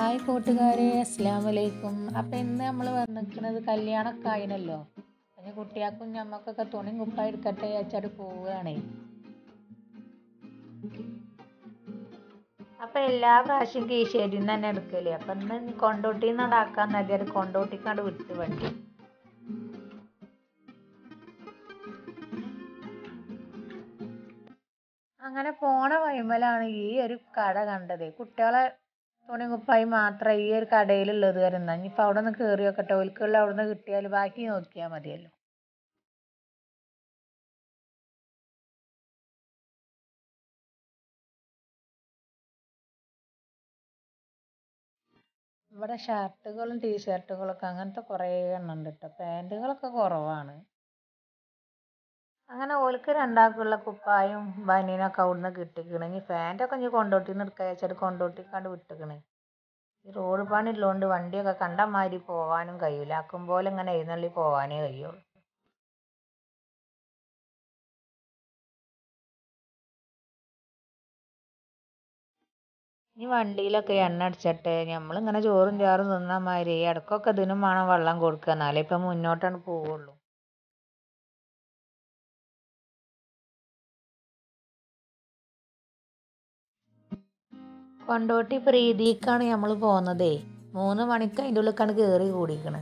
hi കൂട്ടുകാരെ അസ്സാം വലൈക്കും അപ്പം ഇന്ന് നമ്മൾ വന്നിരിക്കുന്നത് കല്യാണമൊക്കെ ആയിനല്ലോ പിന്നെ കുട്ടികൾക്കും ഞമ്മക്കൊക്കെ തുണിയും കുപ്പായി എടുക്കട്ടെ വെച്ചാൽ പോവുകയാണേ അപ്പം എല്ലാ പ്രാവശ്യം കീശേരിയിൽ നിന്ന് തന്നെ എടുക്കല് അപ്പം ഇന്ന് കൊണ്ടോട്ടിയിൽ നിന്ന് ആക്കാൻ നല്ലത് കൊണ്ടോട്ടിക്കാണ്ട് വിട്ട് വണ്ടി അങ്ങനെ പോണ വഴിമലാണ് ഈ ഒരു കട കണ്ടത് കുട്ടികളെ തുണി കുപ്പായി മാത്രമേ ഈ ഒരു കടയിലുള്ളത് വരുന്ന ഇനിയിപ്പോൾ അവിടെ നിന്ന് കയറി നോക്കട്ടെ ഒലിക്കുള്ള അവിടെ നിന്ന് കിട്ടിയാൽ ബാക്കി നോക്കിയാൽ മതിയല്ലോ ഇവിടെ ഷർട്ടുകളും ടീഷർട്ടുകളൊക്കെ അങ്ങനത്തെ കുറേ എണ്ണം ഉണ്ട് കേട്ടോ പാൻറ്റുകളൊക്കെ കുറവാണ് അങ്ങനെ ഓൽക്ക് രണ്ടാൾക്കുള്ള കുപ്പായും ബനിയനൊക്കെ അവിടുന്ന് കിട്ടിക്കണ് ഇനി പാൻറ്റൊക്കെ ഇനി കൊണ്ടോട്ടിന്ന് എടുക്കുക വെച്ചിട്ട് കൊണ്ടോട്ടിക്കാണ്ട് വിട്ടിക്കണ് ഈ റോഡ് പണി ഉള്ളതുകൊണ്ട് വണ്ടിയൊക്കെ കണ്ടമാതിരി പോകാനും കഴിയൂല ആക്കും പോലെ ഇങ്ങനെ എഴുന്നള്ളി പോകാനേ കഴിയുള്ളൂ ഇനി വണ്ടിയിലൊക്കെ എണ്ണ അടിച്ചിട്ട് നമ്മളിങ്ങനെ ചോറും ചാറും തിന്നാൻ മാതിരി ഇടയ്ക്കൊക്കെ ഇതിനും വേണം വെള്ളം കൊടുക്കുക എന്നാലേ ഇപ്പം മുന്നോട്ടാണ് പോവുള്ളൂ കൊണ്ടോട്ടി പ്രീതിക്കാണ് നമ്മൾ പോകുന്നതേ മൂന്ന് മണിക്ക് അതിൻ്റെ ഉള്ളിലേക്കാണ് കയറി കൂടിക്കണ്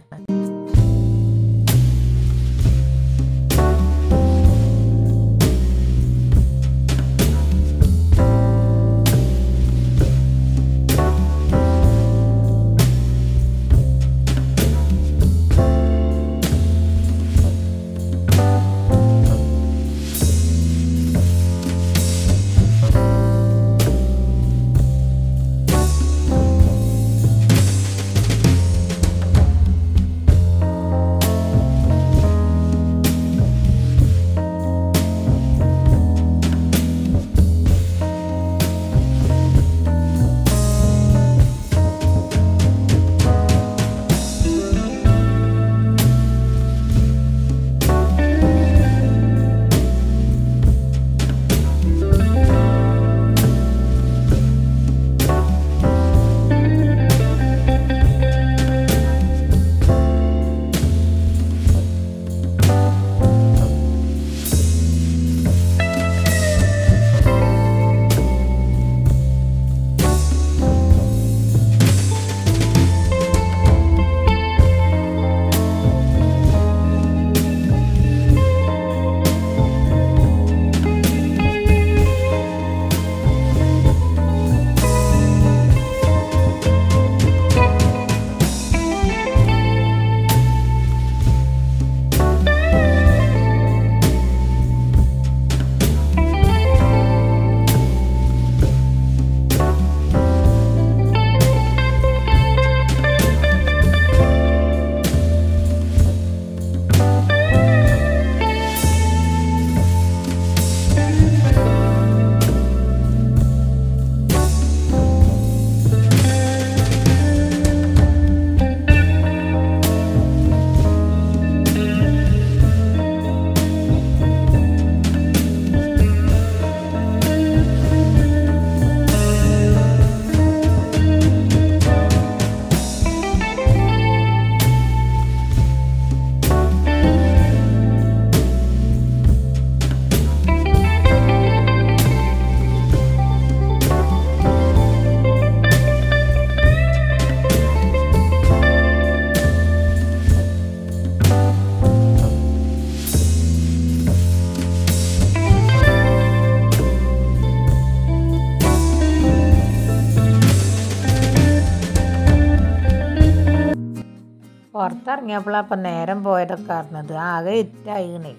പുറത്തിറങ്ങിയപ്പോഴാണ് അപ്പം നേരം പോയതൊക്കെ അറിഞ്ഞത് ആകെ ഇറ്റായിണേ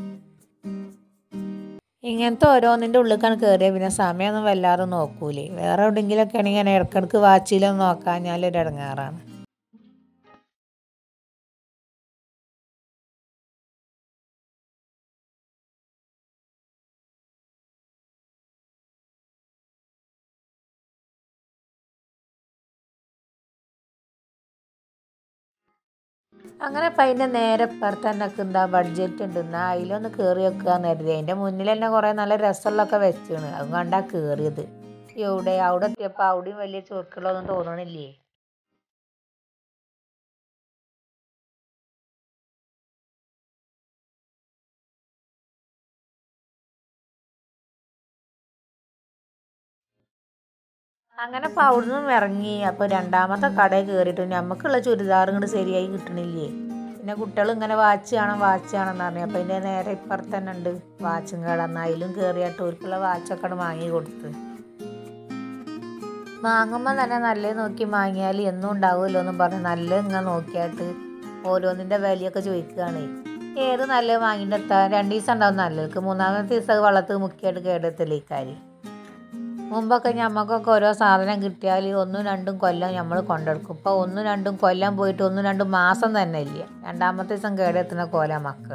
ഇങ്ങനത്തെ ഓരോന്നിൻ്റെ ഉള്ളിലേക്കാണ് കയറിയത് പിന്നെ സമയമൊന്നും വല്ലാതെ നോക്കൂലേ വേറെ എവിടെയെങ്കിലുമൊക്കെ ആണെങ്കിൽ ഇങ്ങനെ ഇടയ്ക്കിടയ്ക്ക് വാച്ചിലൊന്നും നോക്കാഞ്ഞാലൊരു ഇടങ്ങാറാണ് അങ്ങനെ അപ്പം അതിൻ്റെ നേരെ ഇപ്പുറത്ത് തന്നെ എന്താ ബഡ്ജറ്റ് ഉണ്ട് എന്നാൽ അതിലൊന്ന് കയറി വെക്കുകയെന്ന് കരുതി അതിൻ്റെ മുന്നിൽ തന്നെ കുറേ നല്ല രസമുള്ളതൊക്കെ വെച്ചാണ് അത് കണ്ടാ കയറിയത് എവിടെ അവിടെ എത്തിയപ്പോൾ അവിടെയും വലിയ ചുരുക്കുള്ളതൊന്നും തോന്നണില്ലേ അങ്ങനെ അപ്പോൾ അവിടുന്ന് ഇറങ്ങി അപ്പോൾ രണ്ടാമത്തെ കടയിൽ കയറിയിട്ട് നമുക്കുള്ള ചുരിദാർ ഇങ്ങോട്ട് ശരിയായി കിട്ടണില്ലേ പിന്നെ കുട്ടികൾ ഇങ്ങനെ വാച്ച് വേണം വാച്ച് വേണം എന്ന് പറഞ്ഞു അപ്പോൾ അതിൻ്റെ നേരെ ഇപ്പുറത്ത് തന്നെ ഉണ്ട് വാച്ചും കട എന്നാൽ അതിലും കയറിയിട്ട് അവർക്കുള്ള വാച്ചൊക്കെ അങ്ങട് വാങ്ങി കൊടുത്ത് വാങ്ങുമ്പോൾ തന്നെ നല്ലത് നോക്കി വാങ്ങിയാൽ എന്നും ഉണ്ടാവുമല്ലോ എന്നും പറഞ്ഞ് നല്ല ഇങ്ങനെ നോക്കിയിട്ട് ഓരോന്നിൻ്റെ വിലയൊക്കെ ചോദിക്കുകയാണ് ഏത് നല്ലത് വാങ്ങിയിട്ട് എത്താൻ രണ്ട് ദിവസം ഉണ്ടാവും നല്ലത് മൂന്നാമത്തെ ദിവസം അത് വെള്ളത്തിൽ മുക്കിയിട്ട് കേടെത്തലേക്കാര് മുമ്പൊക്കെ ഞമ്മക്കൊക്കെ ഓരോ സാധനം കിട്ടിയാൽ ഒന്നും രണ്ടും കൊല്ലം നമ്മൾ കൊണ്ടെടുക്കും ഇപ്പോൾ ഒന്നും രണ്ടും കൊല്ലം പോയിട്ട് ഒന്നും രണ്ടും മാസം തന്നെ ഇല്ല രണ്ടാമത്തെ ദിവസം കേടെത്തുന്ന കോല മക്കൾ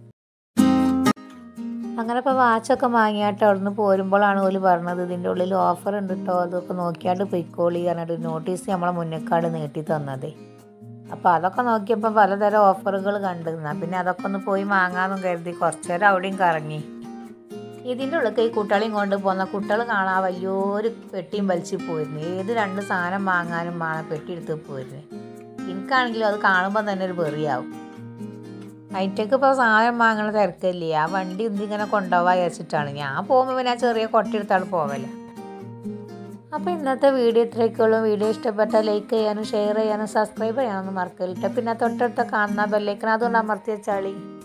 അങ്ങനെ ഇപ്പോൾ വാച്ചൊക്കെ വാങ്ങിയിട്ട് അവിടുന്ന് പോരുമ്പോഴാണ് ഓല് പറഞ്ഞത് ഇതിൻ്റെ ഉള്ളിൽ ഓഫർ ഉണ്ട് കേട്ടോ അതൊക്കെ നോക്കിയാണ്ട് പൊയ്ക്കോളി പറഞ്ഞിട്ട് നോട്ടീസ് നമ്മളെ മുന്നേക്കാട് നീട്ടി തന്നത് അപ്പോൾ അതൊക്കെ നോക്കിയപ്പോൾ പലതരം ഓഫറുകൾ കണ്ടു എന്നാൽ പിന്നെ അതൊക്കെ ഒന്ന് പോയി വാങ്ങാമെന്നും കരുതി കുറച്ച് നേരം അവിടെയും കറങ്ങി ഇതിൻ്റെ ഉള്ളിൽ ഈ കുട്ടികളെയും കൊണ്ട് പോകുന്ന കുട്ടികൾ കാണാൻ വലിയൊരു പെട്ടിയും വലിച്ച് പോയിരുന്നു ഏത് രണ്ട് സാധനം വാങ്ങാനും വേണം പെട്ടി എടുത്ത് പോയിരുന്നു എനിക്കാണെങ്കിലും അത് കാണുമ്പോൾ തന്നെ ഒരു വെറിയാവും അതിൻ്റെക്ക് ഇപ്പോൾ സാധനം വാങ്ങണ തിരക്കില്ലേ ആ വണ്ടി എന്തിങ്ങനെ കൊണ്ടുപോകാൻ വിചാരിച്ചിട്ടാണ് ഞാൻ പോകുമ്പോൾ പിന്നെ ആ ചെറിയ കൊട്ടിയെടുത്താണ് പോവല്ലേ അപ്പോൾ ഇന്നത്തെ വീഡിയോ ഇത്രയൊക്കെയുള്ളൂ വീഡിയോ ഇഷ്ടപ്പെട്ടാൽ ലൈക്ക് ചെയ്യാനും ഷെയർ ചെയ്യാനും സബ്സ്ക്രൈബ് ചെയ്യാനൊന്നും മറക്കലിട്ട് പിന്നെ തൊട്ടടുത്ത കാണുന്ന ബെല്ലൈക്കൻ അതുകൊണ്ട് അമർത്തി വെച്ചാളി